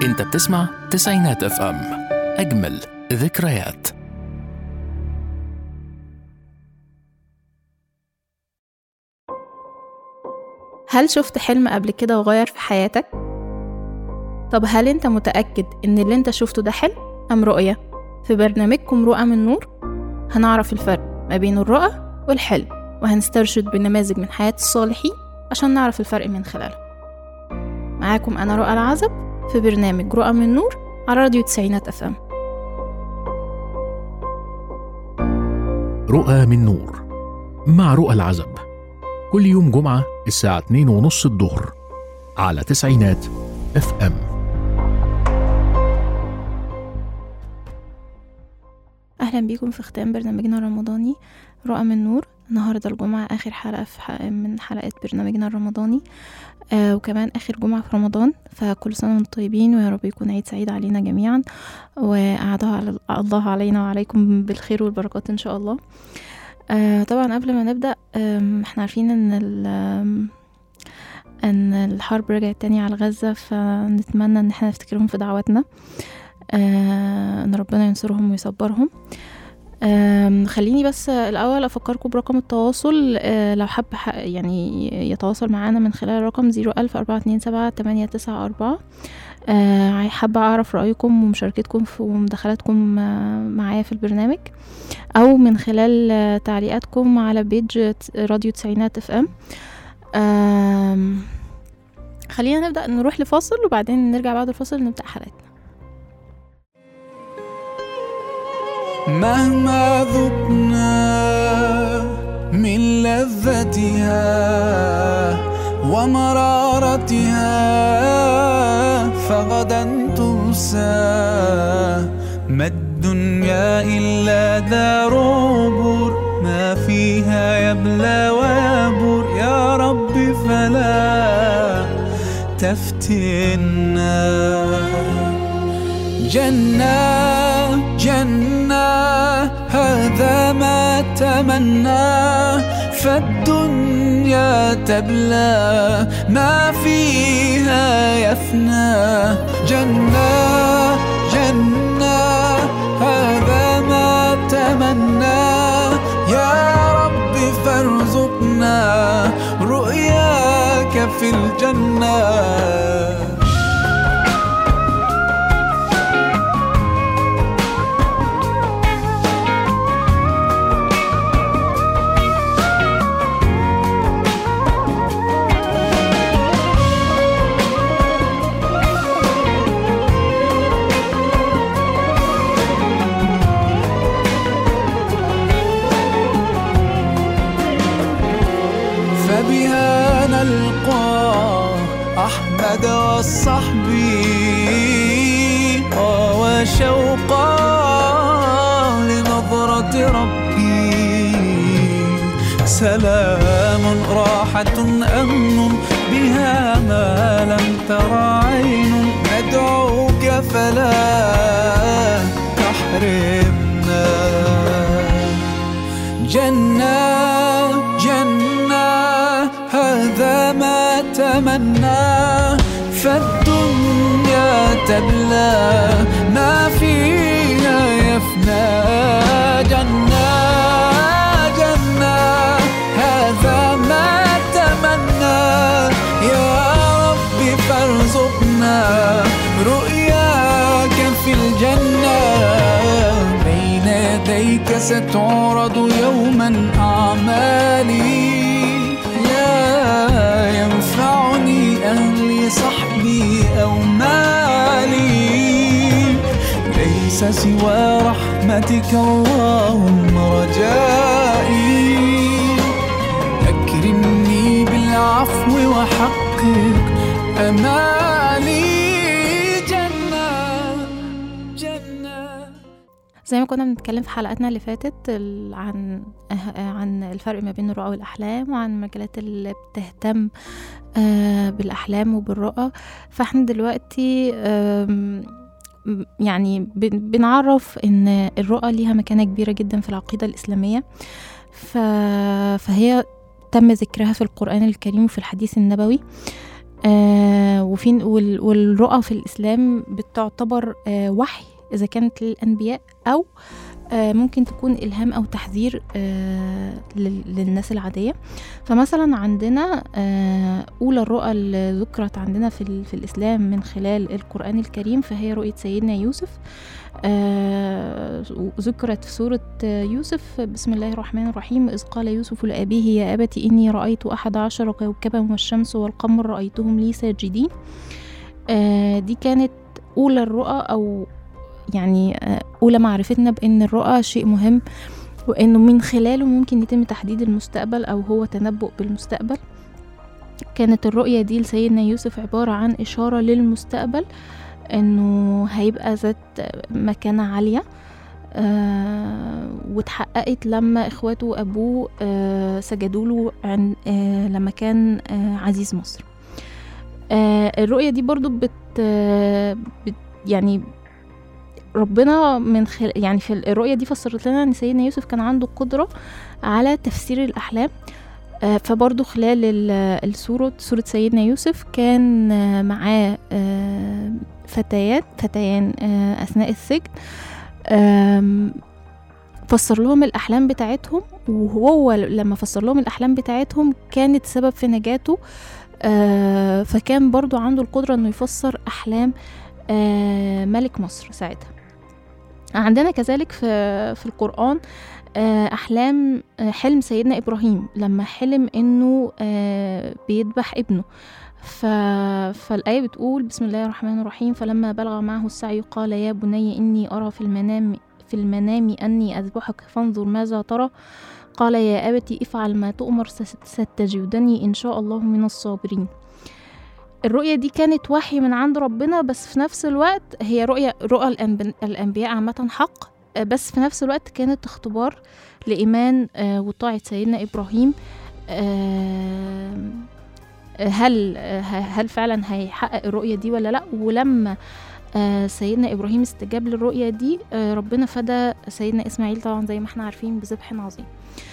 انت بتسمع تسعينات اف ام اجمل ذكريات هل شفت حلم قبل كده وغير في حياتك؟ طب هل انت متأكد ان اللي انت شفته ده حلم أم رؤية؟ في برنامجكم رؤى من نور هنعرف الفرق ما بين الرؤى والحلم وهنسترشد بنماذج من حياة الصالحين عشان نعرف الفرق من خلاله معاكم أنا رؤى العزب في برنامج رؤى من نور على راديو تسعينات أف أم رؤى من نور مع رؤى العزب كل يوم جمعة الساعة 2 ونص الظهر على تسعينات اف ام أهلا بيكم في ختام برنامجنا الرمضاني رؤى من نور النهاردة الجمعة آخر حلقة في حلقة من حلقات برنامجنا الرمضاني آه وكمان آخر جمعة في رمضان فكل سنة وانتم طيبين ويا رب يكون عيد سعيد علينا جميعا وأعاده على الله علينا وعليكم بالخير والبركات إن شاء الله آه طبعا قبل ما نبدأ آم، احنا عارفين ان ال- آم، ان الحرب رجعت تاني على غزة فنتمنى ان احنا نفتكرهم في دعواتنا آه ان ربنا ينصرهم ويصبرهم آم، خليني بس الأول أفكركم برقم التواصل آه، لو حب ح- يعني يتواصل معانا من خلال الرقم زيرو ألف أربعة اتنين سبعة تمانية تسعة أربعة آه، حابة أعرف رأيكم ومشاركتكم في ومداخلاتكم آه، معايا في البرنامج أو من خلال آه، تعليقاتكم على بيج راديو تسعينات اف ام آم، خلينا نبدأ نروح لفاصل وبعدين نرجع بعد الفاصل نبدأ حلقتنا مهما ذقنا من لذتها ومرارتها فغدا تنسى ما الدنيا إلا دار عبور ما فيها يبلى ويبور يا رب فلا تفتنا جنة جنة هذا ما تمنى فالدنيا تبلى ما فيها يفنى جنة جنة هذا ما تمنى يا رب فارزقنا رؤياك في الجنة فبها نلقى أحمد والصحب وشوقا لنظرة ربي سلام راحة أمن بها ما لم تر عين ندعوك فلا تحرمنا جنة جنة هذا ما تمنى فالدنيا تبلى ما فيها يفنى جنة جنة هذا ما تمنى يا رب فارزقنا رؤياك في الجنة بين يديك ستعرض يوما أعمالي لا ينفعني أهلي صحبي أو مالي ليس سوى رحمتك اللهم رجائي أكرمني بالعفو وحقق أمالي جنة جنة زي ما كنا بنتكلم في حلقاتنا اللي فاتت ال- عن أه- عن الفرق ما بين الرؤى والأحلام وعن المجالات اللي بتهتم آه، بالأحلام وبالرؤى فاحنا دلوقتي آم، م- يعني بن- بنعرف ان الرؤى ليها مكانة كبيرة جدا في العقيدة الإسلامية ف... فهي تم ذكرها في القرآن الكريم وفي الحديث النبوي آه وفي وال- والرؤى في الإسلام بتعتبر آه وحي إذا كانت للأنبياء أو آه ممكن تكون إلهام أو تحذير آه لل- للناس العادية فمثلا عندنا آه أولى الرؤى اللي ذكرت عندنا في, ال- في الإسلام من خلال القرآن الكريم فهي رؤية سيدنا يوسف آه ذكرت في سورة آه، يوسف بسم الله الرحمن الرحيم إذ قال يوسف لأبيه يا أبت إني رأيت أحد عشر كوكبا والشمس والقمر رأيتهم لي ساجدين آه دي كانت أولى الرؤى أو يعني آه، أولى معرفتنا بأن الرؤى شيء مهم وأنه من خلاله ممكن يتم تحديد المستقبل أو هو تنبؤ بالمستقبل كانت الرؤية دي لسيدنا يوسف عبارة عن إشارة للمستقبل أنه هيبقى ذات مكانة عالية آه واتحققت لما إخواته وأبوه آه سجدوا له عن آه لما كان آه عزيز مصر آه الرؤية دي برضو بت, آه بت يعني ربنا من خل... يعني في الرؤية دي فسرت لنا ان سيدنا يوسف كان عنده قدرة على تفسير الأحلام آه، فبرضه خلال ال- السورة سورة سيدنا يوسف كان آه، معاه آه، فتيات فتيان آه، أثناء السجن آم، فسر لهم الأحلام بتاعتهم وهو لما فسر لهم الأحلام بتاعتهم كانت سبب في نجاته آه، فكان برضو عنده القدرة انه يفسر أحلام آه، ملك مصر ساعتها عندنا كذلك في في القرآن آه، أحلام آه، حلم سيدنا إبراهيم لما حلم إنه آه، بيذبح ابنه ف... فالآية بتقول بسم الله الرحمن الرحيم فلما بلغ معه السعي قال يا بني إني أرى في المنام في المنام أني أذبحك فانظر ماذا ترى قال يا أبت افعل ما تؤمر ست- ستجدني إن شاء الله من الصابرين الرؤية دي كانت وحي من عند ربنا بس في نفس الوقت هي رؤية رؤى الأنب- الأنبياء عامة حق آه، بس في نفس الوقت كانت اختبار لإيمان آه، وطاعة سيدنا إبراهيم آه، هل آه، هل فعلا هيحقق الرؤية دي ولا لأ ولما آه، سيدنا إبراهيم استجاب للرؤية دي آه، ربنا فدى سيدنا إسماعيل طبعا زي ما احنا عارفين بذبح عظيم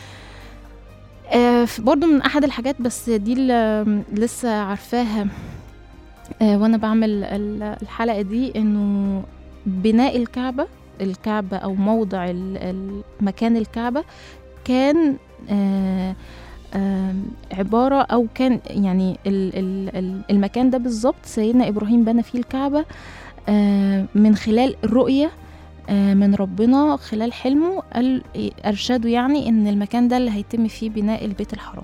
آه، ف- برضو من أحد الحاجات بس دي اللي لسه عارفاها آه، وأنا بعمل ال- الحلقة دي إنه بناء الكعبة الكعبة أو موضع ال- ال- مكان الكعبة كان آه، آم، عبارة أو كان يعني ال- ال- ال- المكان ده بالظبط سيدنا إبراهيم بنى فيه الكعبة آه، من خلال الرؤية آه، من ربنا خلال حلمه قال أرشده يعني إن المكان ده اللي هيتم فيه بناء البيت الحرام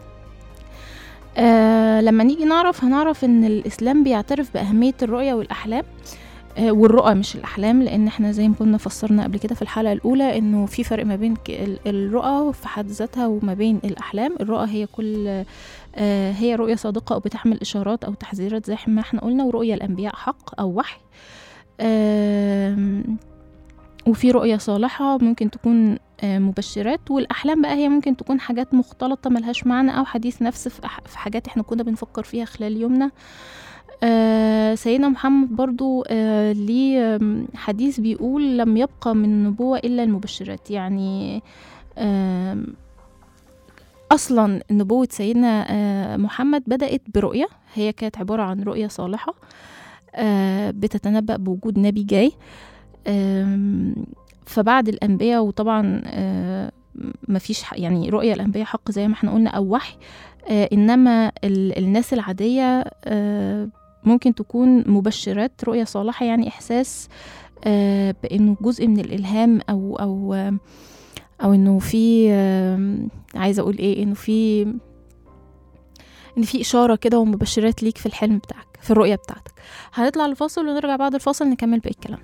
آه لما نيجي نعرف هنعرف ان الاسلام بيعترف باهميه الرؤيه والاحلام آه والرؤى مش الاحلام لان احنا زي ما كنا فسرنا قبل كده في الحلقه الاولى انه في فرق ما بين ك- ال- الرؤى في حد ذاتها وما بين الاحلام الرؤى هي كل آه هي رؤيه صادقه او بتحمل اشارات او تحذيرات زي ما احنا قلنا ورؤيه الانبياء حق او وحي آم، وفي رؤية صالحة ممكن تكون آه، مبشرات والأحلام بقى هي ممكن تكون حاجات مختلطة ملهاش معنى أو حديث نفس في أح- في حاجات احنا كنا بنفكر فيها خلال يومنا آه سيدنا محمد برضو آه ليه آم، حديث بيقول لم يبقى من النبوة إلا المبشرات يعني آم، أصلا نبوة سيدنا آه محمد بدأت برؤية هي كانت عبارة عن رؤية صالحة آه بتتنبأ بوجود نبي جاي آم، فبعد الأنبياء وطبعا آه، مفيش ح- يعني رؤية الأنبياء حق زي ما احنا قلنا أو وحي آه، إنما ال- الناس العادية آه، ممكن تكون مبشرات رؤية صالحة يعني إحساس آه، بإنه جزء من الإلهام أو أو آه، أو إنه في آم، عايزة أقول إيه إنه في إن في إشارة كده ومبشرات ليك في الحلم بتاعك في الرؤية بتاعتك هنطلع الفاصل ونرجع بعد الفاصل نكمل باقي الكلام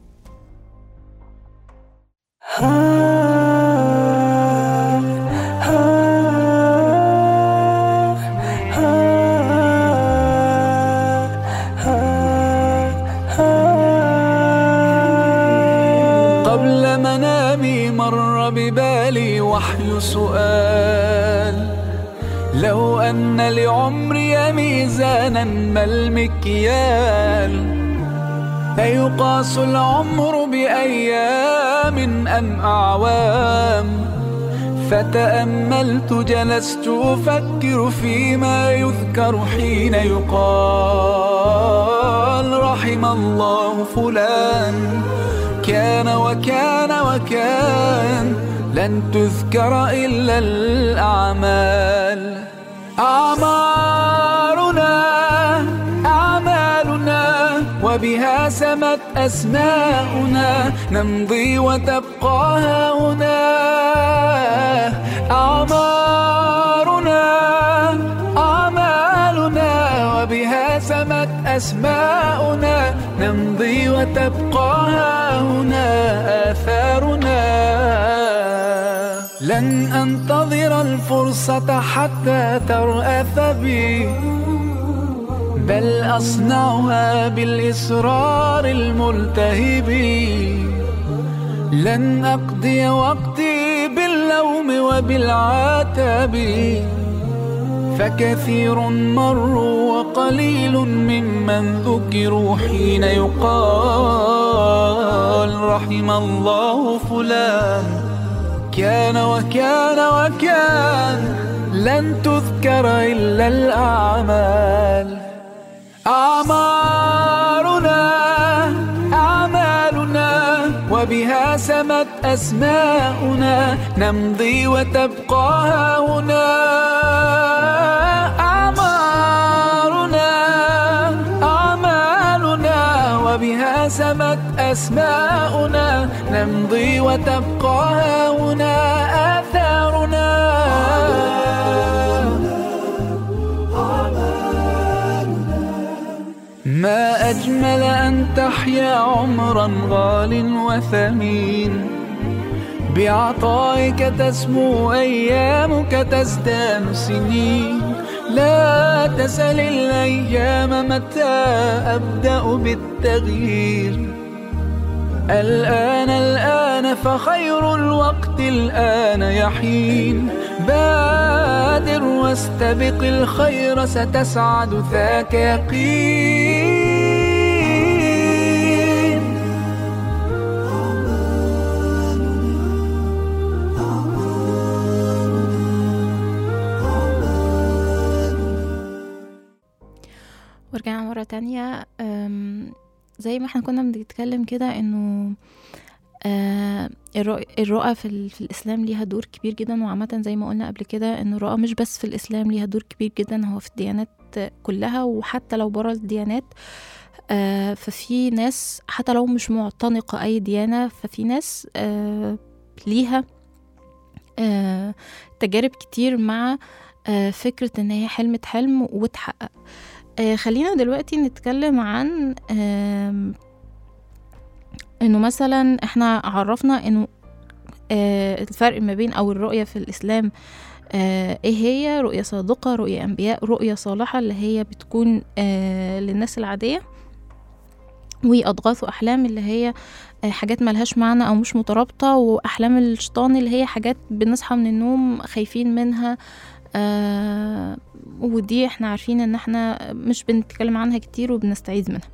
قبل منامي مر ببالي وحي سؤال لو أن لعمري ميزانا ما المكيال أيقاس العمر بأيام أم أعوام فتأملت جلست أفكر فيما يذكر تذكر حين يقال رحم الله فلان كان وكان وكان لن تذكر إلا الأعمال أعمارنا أعمالنا وبها سمت أسماؤنا نمضي وتبقى هنا أعمارنا أعمالنا وبها سمت أسماؤنا نمضي وتبقى هنا آثارنا لن أنتظر الفرصة حتى ترأف بي بل أصنعها بالإصرار الملتهب لن أقضي وقتي باللوم وبالعتاب فكثير مروا وقليل ممن ذكروا حين يقال رحم الله فلان كان وكان وكان لن تذكر إلا الأعمال أعمارنا أعمالنا وبها سمت أسماؤنا نمضي وتبقى هنا أعمارنا أعمالنا وبها سمت أسماؤنا نمضي وتبقى هنا آثارنا ما أجمل أن تحيا عمرا غال وثمين بعطائك تسمو أيامك تزدان سنين لا تسل الأيام متى أبدأ بالتغيير الآن الآن فخير الوقت الآن يحين بادر واستبق الخير ستسعد ذاك يقين ورجعنا مرة تانية أم، زي ما احنا كنا بنتكلم كده انه آه، الرؤ- الرؤى في, ال- في الإسلام ليها دور كبير جدا وعامة زي ما قلنا قبل كده إن الرؤى مش بس في الإسلام ليها دور كبير جدا هو في الديانات كلها وحتى لو برا الديانات آه، ففي ناس حتى لو مش معتنقة أي ديانة ففي ناس آه، ليها آه، تجارب كتير مع آه، فكرة إن هي حلمت حلم وتحقق آه، خلينا دلوقتي نتكلم عن آم، انه مثلا احنا عرفنا انه آه، الفرق ما بين او الرؤية في الاسلام آه، ايه هي رؤية صادقة رؤية انبياء رؤية صالحة اللي هي بتكون آه، للناس العادية واضغاث واحلام اللي هي آه، حاجات ملهاش معنى او مش مترابطة واحلام الشيطان اللي هي حاجات بنصحى من النوم خايفين منها آه ودي احنا عارفين ان احنا مش بنتكلم عنها كتير وبنستعيذ منها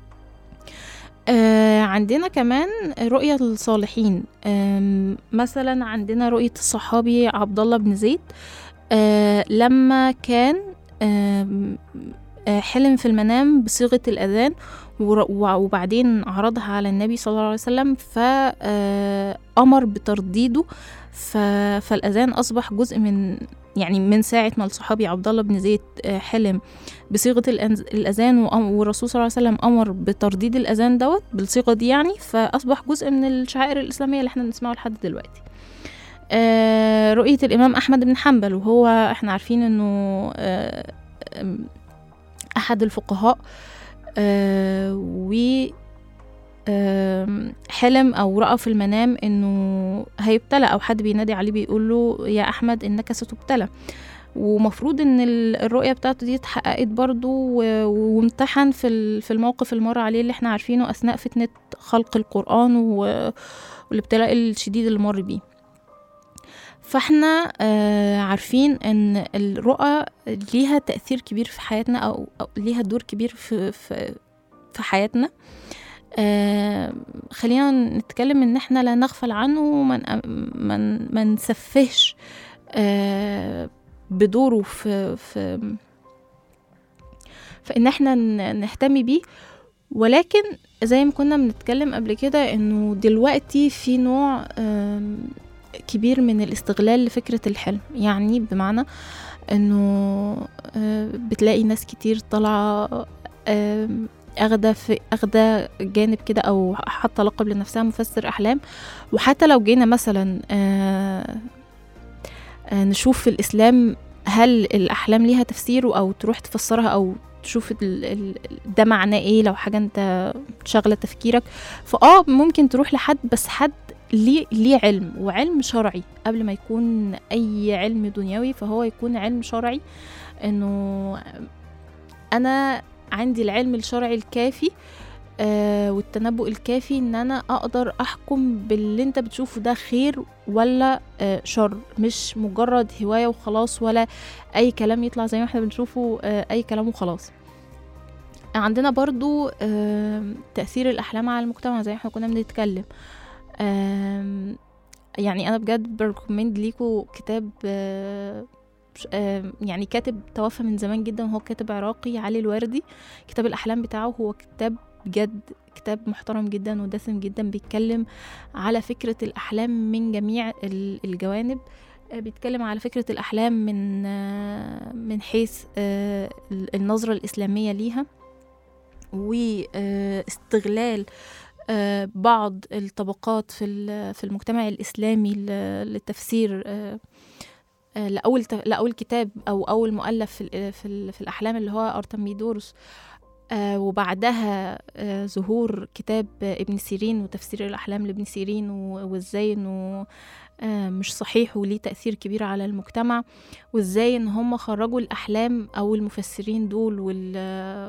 آه عندنا كمان رؤية الصالحين آم، مثلا عندنا رؤية الصحابي عبد الله بن زيد آه لما كان آم، آه، حلم في المنام بصيغة الأذان ور- وع- وبعدين عرضها على النبي صلى الله عليه وسلم فأمر بترديده ف- فالأذان أصبح جزء من يعني من ساعة ما الصحابي عبد الله بن زيد آه، حلم بصيغة الأنز- الأذان وأم- والرسول صلى الله عليه وسلم أمر بترديد الأذان دوت بالصيغة دي يعني فأصبح جزء من الشعائر الإسلامية اللي احنا بنسمعه لحد دلوقتي آه، رؤية الإمام أحمد بن حنبل وهو احنا عارفين إنه آه، آم، أحد الفقهاء آه، و آم، حلم او راى في المنام انه هيبتلى او حد بينادي عليه بيقول له يا احمد انك ستبتلى ومفروض ان ال- الرؤيه بتاعته دي اتحققت برضو و- وامتحن في ال- في الموقف اللي مر عليه اللي احنا عارفينه اثناء فتنه خلق القران و- والابتلاء الشديد اللي مر بيه فاحنا آه عارفين ان الرؤى ليها تاثير كبير في حياتنا او, أو ليها دور كبير في في, في حياتنا آه خلينا نتكلم ان احنا لا نغفل عنه وما من ما نسفهش آه بدوره في في فان احنا ن- نهتم بيه ولكن زي ما كنا بنتكلم قبل كده انه دلوقتي في نوع آم، كبير من الاستغلال لفكرة الحلم يعني بمعنى انه آه، بتلاقي ناس كتير طالعة آم، اخده في اخده جانب كده او حاطه لقب لنفسها مفسر احلام وحتى لو جينا مثلا آه، آه، نشوف في الاسلام هل الاحلام ليها تفسير او تروح تفسرها او تشوف ال ال ده معناه ايه لو حاجه انت شغله تفكيرك فاه ممكن تروح لحد بس حد ليه ليه علم وعلم شرعي قبل ما يكون اي علم دنيوي فهو يكون علم شرعي انه انا عندي العلم الشرعي الكافي آه والتنبؤ الكافي ان انا اقدر احكم باللي انت بتشوفه ده خير ولا آه شر مش مجرد هواية وخلاص ولا اي كلام يطلع زي ما احنا بنشوفه آه اي كلام وخلاص عندنا برضو آه تأثير الأحلام على المجتمع زي ما احنا كنا بنتكلم آم، يعني أنا بجد بريكومند ليكوا كتاب آه، ش- آم، يعني كاتب توفى من زمان جدا وهو كاتب عراقي علي الوردي كتاب الأحلام بتاعه هو كتاب بجد كتاب محترم جدا ودسم جدا بيتكلم على فكرة الأحلام من جميع ال- الجوانب آه، بيتكلم على فكرة الأحلام من آه، من حيث آه، ال- النظرة الإسلامية ليها واستغلال بعض الطبقات في ال- في المجتمع الإسلامي ل- للتفسير آه، آه، لأول ت- لأول كتاب أو أول مؤلف في ال- في, ال- في الأحلام اللي هو أرتميدورس آه، وبعدها آه، ظهور كتاب آه، ابن سيرين وتفسير الأحلام لابن سيرين و- وإزاي إنه آه، مش صحيح وليه تأثير كبير على المجتمع وإزاي إن هم خرجوا الأحلام أو المفسرين دول وال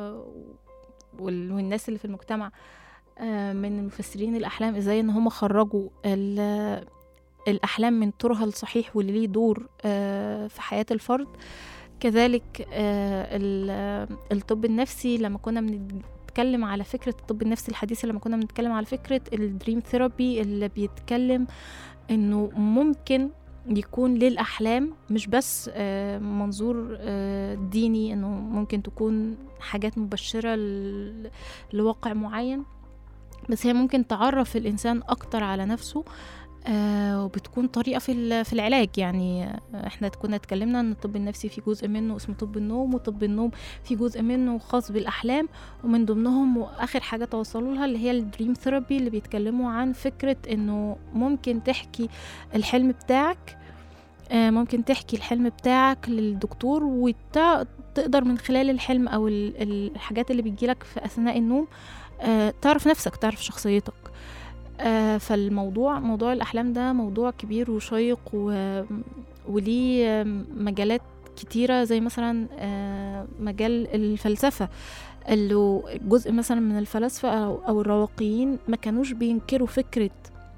وال- والناس اللي في المجتمع آه، من مفسرين الأحلام إزاي إن هم خرجوا ال- الأحلام من طورها الصحيح واللي ليه دور آه، في حياة الفرد كذلك آه، ال- آه، الطب النفسي لما كنا بنتكلم على فكرة الطب النفسي الحديث لما كنا بنتكلم على فكرة الدريم ثيرابي اللي بيتكلم إنه ممكن يكون للأحلام مش بس آه، منظور آه، ديني إنه ممكن تكون حاجات مبشرة ل- لواقع معين بس هي ممكن تعرف الإنسان أكتر على نفسه آه وبتكون طريقة في ال- في العلاج يعني آه، احنا كنا اتكلمنا ان الطب النفسي في جزء منه اسمه طب النوم وطب النوم في جزء منه خاص بالأحلام ومن ضمنهم واخر حاجة توصلوا لها اللي هي الدريم ثيرابي اللي بيتكلموا عن فكرة انه ممكن تحكي الحلم بتاعك آه، ممكن تحكي الحلم بتاعك للدكتور وتقدر من خلال الحلم او ال- ال- الحاجات اللي بتجيلك في اثناء النوم آه، تعرف نفسك تعرف شخصيتك آه، فالموضوع موضوع الأحلام ده موضوع كبير وشيق و... وليه آم، مجالات كتيرة زي مثلا آه، مجال الفلسفة اللي جزء مثلا من الفلاسفة أو, أو الرواقيين ما كانوش بينكروا فكرة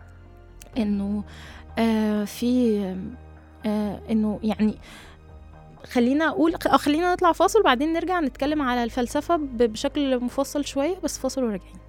إنه آه، في آه، إنه يعني خلينا أقول آه، خلينا نطلع فاصل وبعدين نرجع نتكلم على الفلسفة ب- بشكل مفصل شوية بس فاصل وراجعين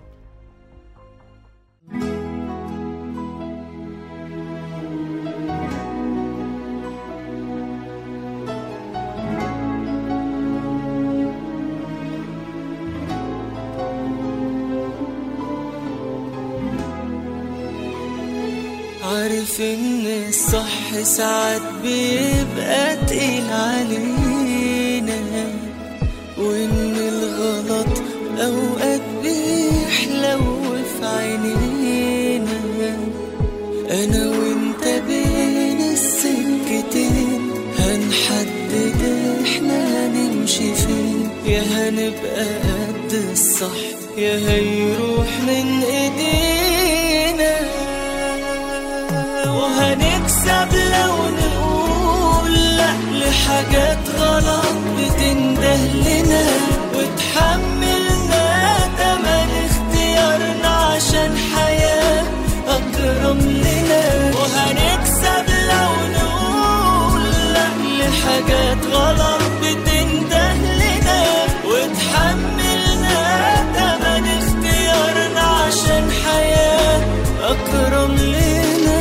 عارف ان الصح ساعات بيبقى تقيل علينا وان الغلط اوقات بيحلو في عينينا انا وانت بين السكتين هنحدد احنا هنمشي فين يا هنبقى قد الصح يا هيروح من ايدينا وهنكسب لو نقول لا لحاجات غلط بتنده لنا وتحملنا تمن اختيارنا عشان حياة أكرم لنا وهنكسب لو نقول لا لحاجات غلط بتنده لنا وتحملنا تمن اختيارنا عشان حياة أكرم لنا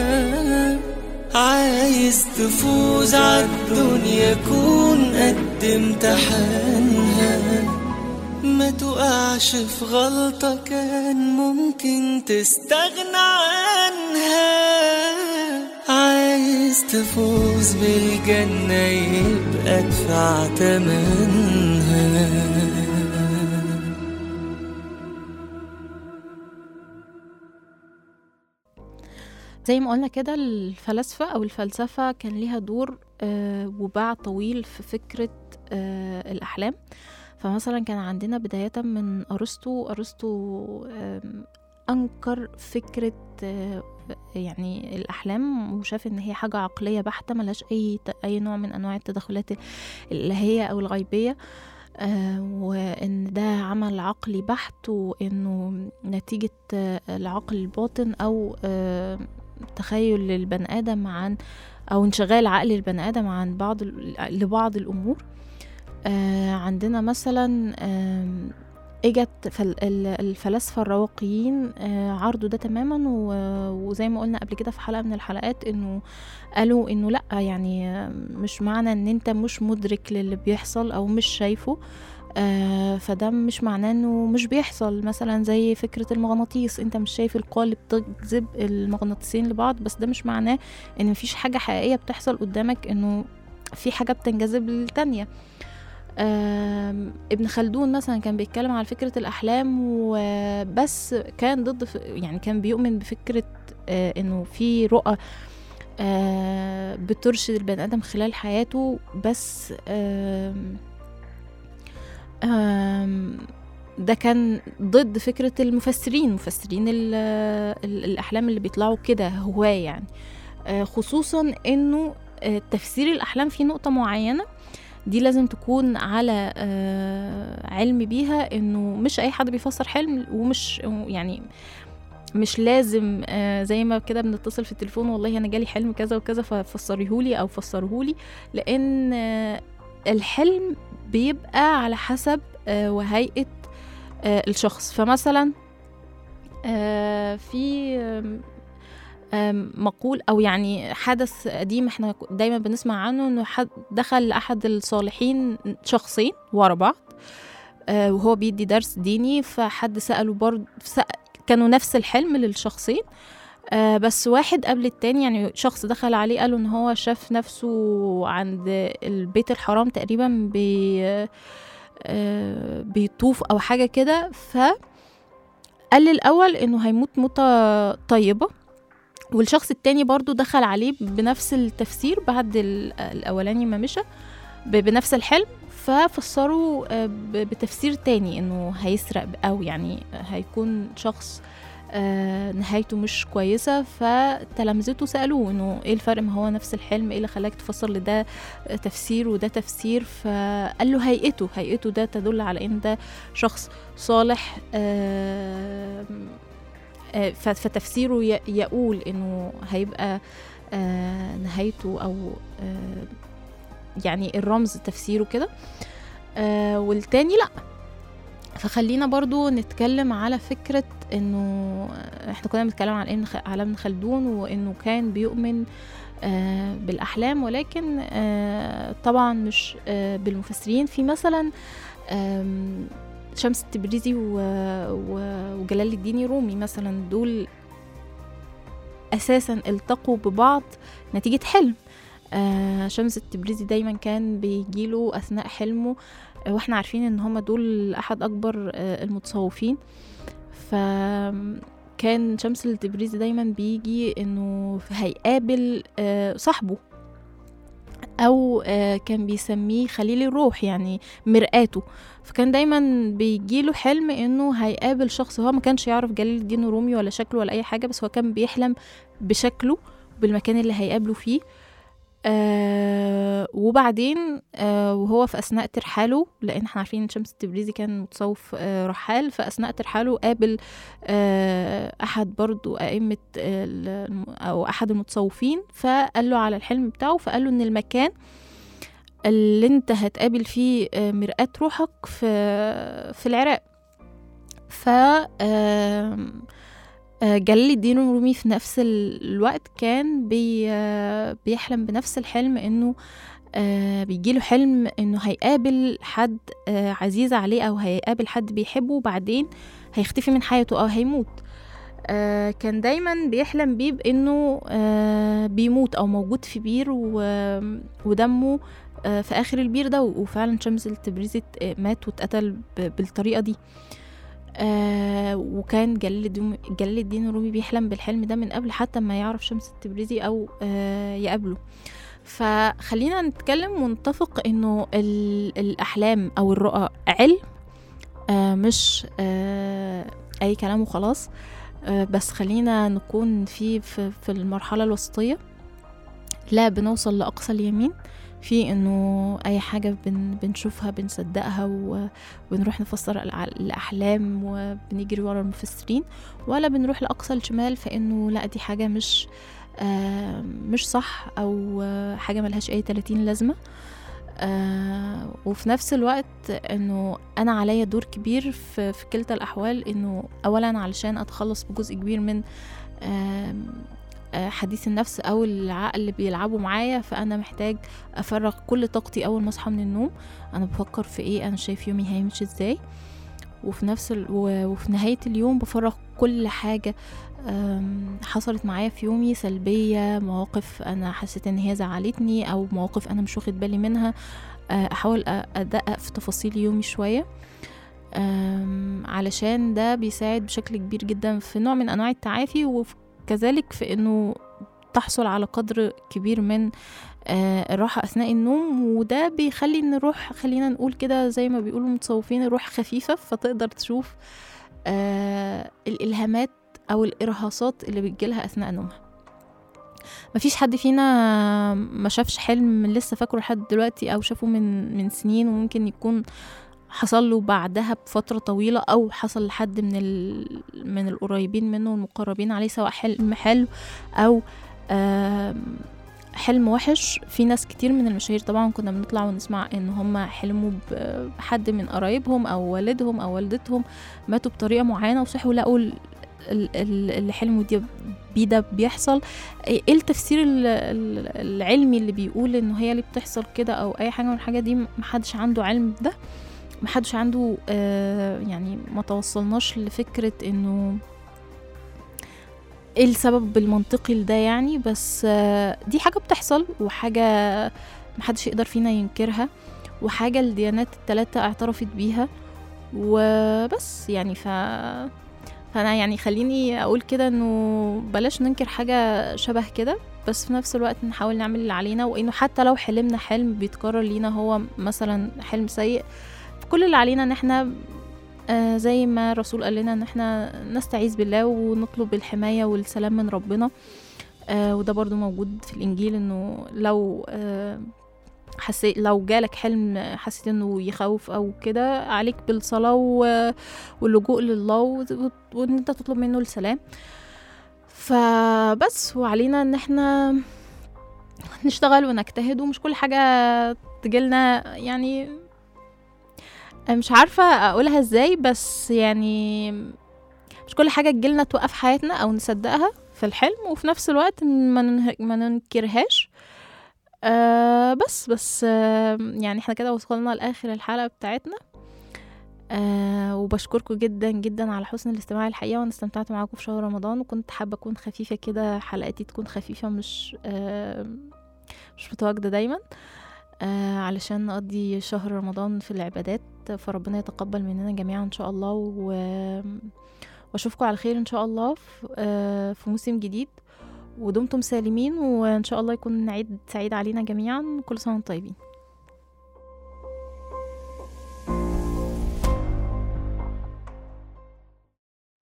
عايز تفوز عالدنيا كون قد امتحانها ما تقعش في غلطة كان ممكن تستغنى عنها عايز تفوز بالجنة يبقى ادفع تمنها زي ما قلنا كده الفلاسفة أو الفلسفة كان ليها دور آه، وباع طويل في فكرة آه، الأحلام فمثلا كان عندنا بداية من أرسطو أرسطو آم، أنكر فكرة آه، يعني الأحلام وشاف إن هي حاجة عقلية بحتة ملهاش أي أي نوع من أنواع التدخلات الإلهية أو الغيبية آه، وإن ده عمل عقلي بحت وإنه نتيجة آه، العقل الباطن أو آه، تخيل البني آدم عن أو انشغال عقل البني آدم عن بعض ال- لبعض الأمور آه، عندنا مثلا آم، اجت فل- ال- الفلاسفه الرواقيين آه، عرضوا ده تماما و- وزي ما قلنا قبل كده في حلقه من الحلقات انه قالوا انه لا يعني آه، مش معنى ان انت مش مدرك للي بيحصل او مش شايفه آه فده مش معناه انه مش بيحصل مثلا زي فكرة المغناطيس انت مش شايف القوى اللي بتجذب المغناطيسين لبعض بس ده مش معناه ان مفيش حاجة حقيقية بتحصل قدامك انه في حاجة بتنجذب للتانية آم، ابن خلدون مثلا كان بيتكلم على فكرة الأحلام وبس كان ضد ف- يعني كان بيؤمن بفكرة آه، إنه في رؤى آه، بترشد البني آدم خلال حياته بس آم، آم، ده كان ضد فكرة المفسرين مفسرين ال- ال- الأحلام اللي بيطلعوا كده هواة يعني آه، خصوصا إنه آه، تفسير الأحلام في نقطة معينة دي لازم تكون على آه، علم بيها انه مش اي حد بيفسر حلم ومش يعني مش لازم آه، زي ما كده بنتصل في التليفون والله انا جالي حلم كذا وكذا ففسريهولي او فسرهولي لان آه، الحلم بيبقى على حسب آه، وهيئة آه، الشخص فمثلا آه، في آم، آم، مقول او يعني حدث قديم احنا دايما بنسمع عنه انه حد دخل لاحد الصالحين شخصين ورا بعض آه، وهو بيدي درس ديني فحد سأله برضه كانوا نفس الحلم للشخصين آه، بس واحد قبل التاني يعني شخص دخل عليه قاله ان هو شاف نفسه عند البيت الحرام تقريبا بي آه، بيطوف او حاجه كده ف قال الاول انه هيموت موتة طيبة والشخص التاني برضو دخل عليه بنفس التفسير بعد ال- الاولاني ما مشى ب- بنفس الحلم ففسروا آه، ب- بتفسير تاني انه هيسرق او يعني هيكون شخص آه، نهايته مش كويسة فتلامذته سألوه انه ايه الفرق ما هو نفس الحلم ايه اللي خلاك تفسر لده تفسير وده تفسير فقال له هيئته هيئته ده تدل على ان ده شخص صالح آه، آه، ف- فتفسيره ي- يقول انه هيبقى آه، نهايته او آه، يعني الرمز تفسيره كده آه، والتاني لا فخلينا برضو نتكلم على فكرة انه احنا كنا بنتكلم على ابن خ- على ابن خلدون وانه كان بيؤمن آه، بالاحلام ولكن آه، طبعا مش آه، بالمفسرين في مثلا آم، شمس التبريزي و- و- وجلال الدين رومي مثلا دول اساسا التقوا ببعض نتيجة حلم آه، شمس التبريزي دايما كان بيجيله اثناء حلمه آه، واحنا عارفين ان هما دول احد اكبر آه، المتصوفين فكان شمس التبريزي دايما بيجي انه هيقابل آه، صاحبه او آه، كان بيسميه خليل الروح يعني مرآته فكان دايما بيجيله حلم انه هيقابل شخص هو ما كانش يعرف جلال الدين الرومي ولا شكله ولا اي حاجه بس هو كان بيحلم بشكله بالمكان اللي هيقابله فيه آه وبعدين آه وهو في اثناء ترحاله لان احنا عارفين ان شمس التبريزي كان متصوف آه رحال فاثناء ترحاله قابل آه احد برضو ائمه ال- او احد المتصوفين فقال له على الحلم بتاعه فقال له ان المكان اللي انت هتقابل فيه آه، مرآة روحك في في العراق ف آم، آه، جلال الدين الرومي في نفس ال- الوقت كان بي آه، بيحلم بنفس الحلم انه آه بيجيله حلم انه هيقابل حد آه عزيز عليه او هيقابل حد بيحبه وبعدين هيختفي من حياته او هيموت آه كان دايما بيحلم بيه بانه آه بيموت او موجود في بير و- ودمه آه في اخر البير ده وفعلا شمس التبريزي ات- مات واتقتل ب- بالطريقه دي آه وكان جلال الدين جلال الدين الرومي بيحلم بالحلم ده من قبل حتى ما يعرف شمس التبريزي او آه يقابله فخلينا نتكلم ونتفق انه ال- الاحلام او الرؤى علم آه مش آه اي كلام وخلاص آه بس خلينا نكون في في, في المرحله الوسطيه لا بنوصل لاقصى اليمين في انه اي حاجه بن بنشوفها بنصدقها و- وبنروح نفسر الع- الاحلام وبنجري ورا المفسرين ولا بنروح لاقصى الشمال فانه لا دي حاجه مش آه مش صح او آه حاجه ملهاش اي 30 لازمه آه وفي نفس الوقت انه انا عليا دور كبير في, في كلتا الاحوال انه اولا علشان اتخلص بجزء كبير من آم، آه، حديث النفس او العقل اللي بيلعبوا معايا فانا محتاج افرغ كل طاقتي اول ما اصحى من النوم انا بفكر في ايه انا شايف يومي هيمشي ازاي وفي نفس ال... و- وفي نهاية اليوم بفرغ كل حاجة أم، حصلت معايا في يومي سلبية مواقف أنا حسيت إن هي زعلتني أو مواقف أنا مش واخد بالي منها أه، أحاول أ- أدقق في تفاصيل يومي شوية أم، علشان ده بيساعد بشكل كبير جدا في نوع من أنواع التعافي وكذلك في إنه تحصل على قدر كبير من آه، الراحة أثناء النوم وده بيخلي إن الروح خلينا نقول كده زي ما بيقولوا المتصوفين الروح خفيفة فتقدر تشوف آه الإلهامات أو الإرهاصات اللي بتجيلها أثناء نومها مفيش حد فينا ما شافش حلم لسه فاكره لحد دلوقتي أو شافه من من سنين وممكن يكون حصل له بعدها بفترة طويلة أو حصل لحد من ال... من القريبين منه والمقربين عليه سواء حلم حلو أو آم، حلم وحش في ناس كتير من المشاهير طبعا كنا بنطلع ونسمع ان هم حلموا ب- بحد من قرايبهم او والدهم او والدتهم ماتوا بطريقه معينه وصحوا لقوا ال- ال- ال- اللي حلموا دي بيه ده بيحصل ايه التفسير ال- ال- العلمي اللي بيقول انه هي اللي بتحصل كده او اي حاجه من الحاجات دي محدش عنده علم ده محدش عنده آه يعني ما توصلناش لفكره انه ايه السبب المنطقي لده يعني بس آه، دي حاجة بتحصل وحاجة محدش يقدر فينا ينكرها وحاجة الديانات التلاتة اعترفت بيها وبس يعني ف فانا يعني خليني اقول كده انه بلاش ننكر حاجة شبه كده بس في نفس الوقت نحاول نعمل اللي علينا وانه حتى لو حلمنا حلم بيتكرر لينا هو مثلا حلم سيء كل اللي علينا ان احنا آه زي ما الرسول قال لنا ان احنا نستعيذ بالله ونطلب الحماية والسلام من ربنا آه وده برضو موجود في الانجيل انه لو آه حسيت لو جالك حلم حسيت انه يخوف او كده عليك بالصلاة و- واللجوء لله و- وان انت تطلب منه السلام فبس وعلينا ان احنا نشتغل ونجتهد ومش كل حاجة تجيلنا يعني مش عارفة أقولها ازاي بس يعني مش كل حاجة تجيلنا توقف حياتنا أو نصدقها في الحلم وفي نفس الوقت ما, ننه... ما ننكرهاش آه بس بس آه يعني احنا كده وصلنا لآخر الحلقة بتاعتنا آه وبشكركم جدا جدا على حسن الاستماع الحقيقة وانا استمتعت معاكم في شهر رمضان وكنت حابة أكون خفيفة كده حلقاتي تكون خفيفة مش آه مش متواجدة دايما آه علشان نقضي شهر رمضان في العبادات فربنا يتقبل مننا جميعا ان شاء الله و... واشوفكم على خير ان شاء الله في, آه في موسم جديد ودمتم سالمين وان شاء الله يكون عيد سعيد علينا جميعا كل سنه وانتم طيبين